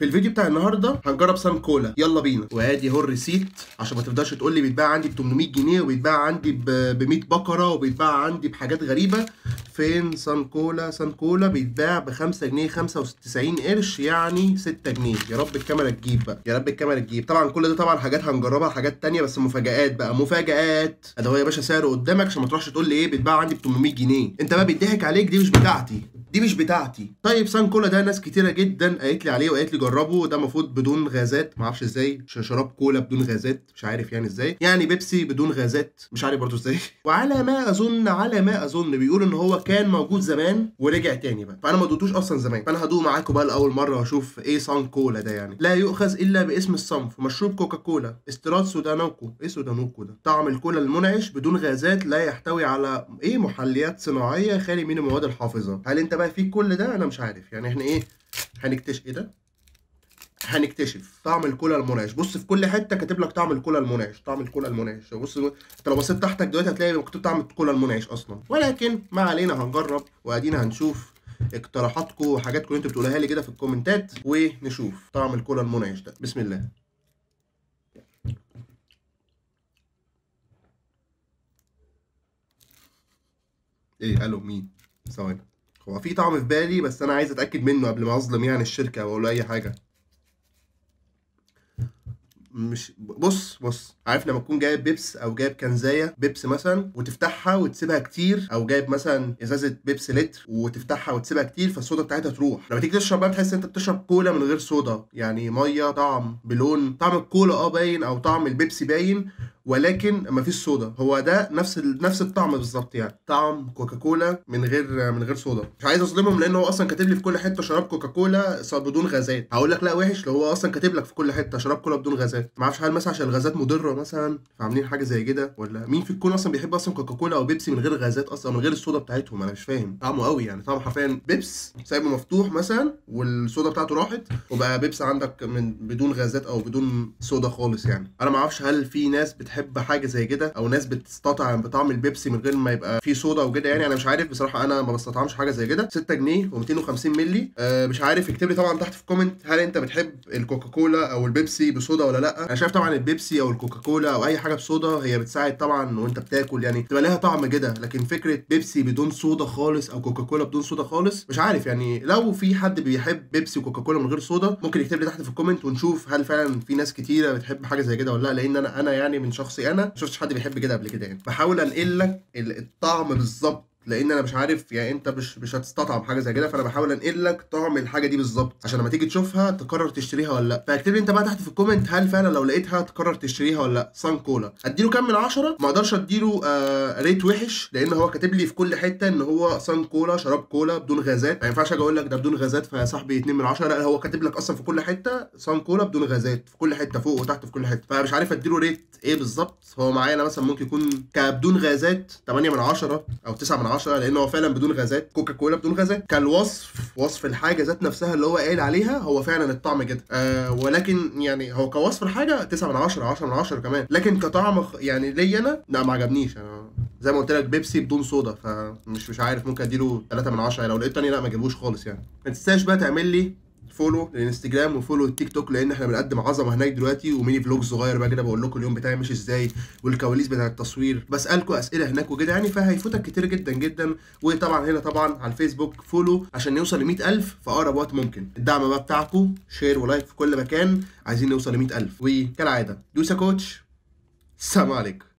في الفيديو بتاع النهارده هنجرب سان كولا يلا بينا وادي اهو الريسيت عشان ما تفضلش تقول لي بيتباع عندي ب 800 جنيه وبيتباع عندي ب 100 بقره وبيتباع عندي بحاجات غريبه فين سان كولا سان كولا بيتباع ب 5 جنيه 95 قرش يعني 6 جنيه يا رب الكاميرا تجيب بقى يا رب الكاميرا تجيب طبعا كل ده طبعا حاجات هنجربها حاجات تانية بس مفاجآت بقى مفاجآت ده هو يا باشا سعره قدامك عشان ما تروحش تقول لي ايه بيتباع عندي ب 800 جنيه انت بقى بيضحك عليك دي مش بتاعتي دي مش بتاعتي طيب سان كولا ده ناس كتيره جدا قالت لي عليه وقالت لي جربه ده المفروض بدون غازات ما اعرفش ازاي ش- شراب كولا بدون غازات مش عارف يعني ازاي يعني بيبسي بدون غازات مش عارف برضه ازاي وعلى ما اظن على ما اظن بيقولوا ان هو كان موجود زمان ورجع تاني بقى فانا ما دوتوش اصلا زمان فانا هدوق معاكم بقى لاول مره واشوف ايه سان كولا ده يعني لا يؤخذ الا باسم الصنف مشروب كوكا كولا استيراد سودانوكو ايه سودانوكو ده طعم الكولا المنعش بدون غازات لا يحتوي على ايه محليات صناعيه خالي من المواد الحافظه هل انت بقى فيك كل ده انا مش عارف يعني احنا ايه هنكتشف ايه ده هنكتشف طعم الكولا المنعش بص في كل حته كاتب لك طعم الكولا المنعش طعم الكولا المنعش بص انت لو بصيت تحتك دلوقتي هتلاقي مكتوب طعم الكولا المنعش اصلا ولكن ما علينا هنجرب وادينا هنشوف اقتراحاتكم وحاجاتكم اللي انتوا بتقولها لي كده في الكومنتات ونشوف طعم الكولا المنعش ده بسم الله ايه الو مين ثواني هو في طعم في بالي بس انا عايز اتاكد منه قبل ما اظلم يعني الشركه واقول له اي حاجه مش بص بص عارف لما تكون جايب بيبس او جايب كنزايه بيبس مثلا وتفتحها وتسيبها كتير او جايب مثلا ازازه بيبس لتر وتفتحها وتسيبها كتير فالصودا بتاعتها تروح لما تيجي تشرب بقى تحس انت بتشرب كولا من غير صودا يعني ميه طعم بلون طعم الكولا اه باين او طعم البيبسي باين ولكن مفيش صودا هو ده نفس ال... نفس الطعم بالظبط يعني طعم كوكاكولا من غير من غير صودا مش عايز اظلمهم لان هو اصلا كاتب لي في كل حته شراب كوكاكولا ص- بدون غازات هقول لك لا وحش لو هو اصلا كاتب لك في كل حته شراب كولا بدون غازات ما اعرفش هل مثلا عشان الغازات مضره مثلا فعاملين حاجه زي كده ولا مين في الكون اصلا بيحب اصلا كوكاكولا او بيبسي من غير غازات اصلا من غير الصودا بتاعتهم انا مش فاهم طعمه قوي يعني طعمه حرفيا بيبس سايبه مفتوح مثلا والصودا بتاعته راحت وبقى بيبس عندك من بدون غازات او بدون صودا خالص يعني انا ما اعرفش هل في ناس بتحب حاجه زي كده او ناس بتستطعم بطعم البيبسي من غير ما يبقى فيه صودا وكده يعني انا مش عارف بصراحه انا ما بستطعمش حاجه زي كده 6 جنيه و250 مللي أه مش عارف اكتب لي طبعا تحت في الكومنت هل انت بتحب الكوكاكولا او البيبسي بصودا ولا لا انا شايف طبعا البيبسي او الكوكاكولا او اي حاجه بصودا هي بتساعد طبعا وانت بتاكل يعني تبقى لها طعم كده لكن فكره بيبسي بدون صودا خالص او كوكاكولا بدون صودا خالص مش عارف يعني لو في حد بيحب بيبسي وكوكاكولا من غير صودا ممكن يكتب لي تحت في الكومنت ونشوف هل فعلا في ناس كتيره بتحب حاجه زي كده ولا لا لان انا انا يعني من شخصي انا ما شفتش حد بيحب كده قبل كده يعني بحاول انقل لك ال- الطعم بالظبط لان انا مش عارف يعني انت مش مش هتستطعم حاجه زي كده فانا بحاول انقل لك طعم الحاجه دي بالظبط عشان لما تيجي تشوفها تقرر تشتريها ولا لا فاكتب لي انت بقى تحت في الكومنت هل فعلا لو لقيتها تقرر تشتريها ولا لا سان كولا اديله كام من عشرة ما اقدرش اديله آه ريت وحش لان هو كاتب لي في كل حته ان هو سان كولا شراب كولا بدون غازات ما ينفعش اجي اقول لك ده بدون غازات فيا صاحبي 2 من 10 لا هو كاتب لك اصلا في كل حته سان كولا بدون غازات في كل حته فوق وتحت في كل حته فمش عارف اديله ريت ايه بالظبط هو معايا انا مثلا ممكن يكون كبدون غازات 8 من 10 او 9 من 10 لان هو فعلا بدون غازات كوكا كولا بدون غازات كالوصف وصف الحاجه ذات نفسها اللي هو قايل عليها هو فعلا الطعم كده آه ولكن يعني هو كوصف الحاجه 9 من 10 10 من 10 كمان لكن كطعم خ- يعني ليا انا لا ما عجبنيش انا زي ما قلت لك بيبسي بدون صودا فمش مش عارف ممكن اديله 3 من 10 لو لقيت تاني لا ما اجيبوش خالص يعني ما تنساش بقى تعمل لي فولو للانستجرام وفولو التيك توك لان احنا بنقدم عظمه هناك دلوقتي وميني فلوج صغير بقى كده بقول لكم اليوم بتاعي ماشي ازاي والكواليس بتاع التصوير بسالكم اسئله هناك وكده يعني فهيفوتك كتير جدا جدا وطبعا هنا طبعا على الفيسبوك فولو عشان نوصل ل 100000 في اقرب وقت ممكن الدعم بقى بتاعكم شير ولايك في كل مكان عايزين نوصل ل 100000 وكالعاده دوسا كوتش السلام عليكم